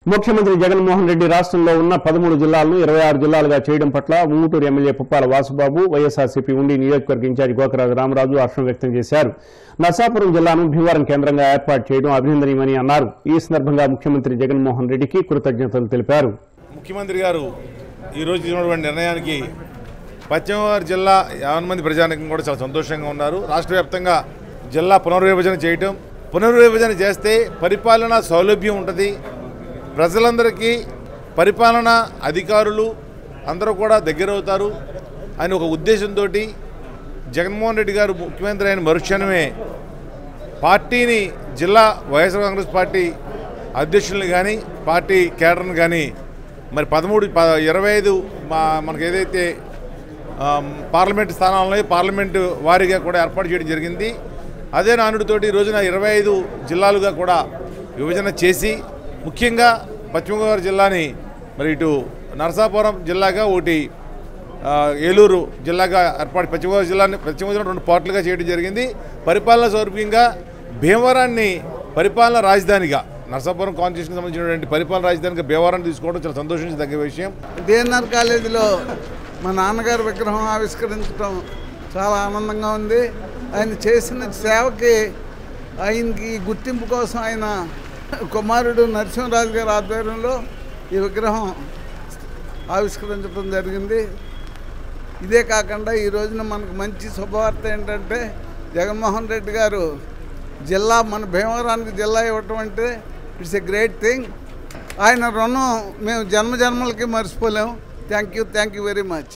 ముఖ్యమంత్రి జగన్మోహన్ రెడ్డి రాష్ట్రంలో ఉన్న పదమూడు జిల్లాలను ఇరవై ఆరు జిల్లాలుగా చేయడం పట్ల ఊటూరు ఎమ్మెల్యే పుప్పాల వాసుబాబు వైఎస్ఆర్సీపీ ఉండి నియోజకవర్గ ఇన్ఛార్జి గోకరాజు రామరాజు హర్షం వ్యక్తం చేశారు నర్సాపురం జిల్లాను భీమవరం కేంద్రంగా ఏర్పాటు చేయడం అభినందనీయమని అన్నారు ఈ సందర్భంగా ముఖ్యమంత్రి జగన్మోహన్ రెడ్డికి కృతజ్ఞతలు తెలిపారు ముఖ్యమంత్రి గారు ఈరోజు తీసుకున్నటువంటి నిర్ణయానికి పశ్చిమ గోదావరి జిల్లా యావన్ మంది ప్రజానికం కూడా చాలా సంతోషంగా ఉన్నారు రాష్ట్ర వ్యాప్తంగా జిల్లా పునర్విభజన చేయటం పునర్విభజన చేస్తే పరిపాలన సౌలభ్యం ఉంటుంది ప్రజలందరికీ పరిపాలన అధికారులు అందరూ కూడా దగ్గరవుతారు అని ఒక ఉద్దేశంతో జగన్మోహన్ రెడ్డి గారు ముఖ్యమంత్రి అయిన మరుక్షణమే పార్టీని జిల్లా వైఎస్ఆర్ కాంగ్రెస్ పార్టీ అధ్యక్షుల్ని కానీ పార్టీ కేడర్ని కానీ మరి పదమూడు ప ఇరవై ఐదు మా మనకు ఏదైతే ఆమ్, పార్లమెంట్ స్థానాలను పార్లమెంటు వారీగా కూడా ఏర్పాటు చేయడం జరిగింది అదే నానుడితోటి ఈ రోజున ఇరవై ఐదు జిల్లాలుగా కూడా విభజన చేసి ముఖ్యంగా పశ్చిమ గోదావరి జిల్లాని మరి ఇటు నరసాపురం జిల్లాగా ఒకటి ఆ, ఏలూరు జిల్లాగా ఏర్పాటు పశ్చిమ గోదావరి జిల్లాని పశ్చిమ గోదావరి రెండు పార్టులుగా చేయడం జరిగింది పరిపాలన సౌలభ్యంగా భీమవరాన్ని పరిపాలన రాజధానిగా నరసాపురం కాన్స్టిట్యూషన్కి సంబంధించినటువంటి పరిపాలన రాజధానిగా భీమవరాన్ని తీసుకోవడం చాలా సంతోషించదగ్గ విషయం డిఎన్ఆర్ కాలేజీలో మా నాన్నగారు విగ్రహం ఆవిష్కరించడం చాలా ఆనందంగా ఉంది ఆయన చేసిన సేవకి ఆయనకి గుర్తింపు కోసం ఆయన కుమారుడు నరసింహరాజు గారి ఆధ్వర్యంలో ఈ విగ్రహం ఆవిష్కరించడం జరిగింది ఇదే కాకుండా ఈ రోజున మనకు మంచి శుభవార్త ఏంటంటే జగన్మోహన్ రెడ్డి గారు జిల్లా మన భీమవరానికి జిల్లా ఇవ్వటం అంటే ఇట్స్ ఎ గ్రేట్ థింగ్ ఆయన రుణం మేము జన్మ జన్మలకి మర్చిపోలేము thank you thank you very much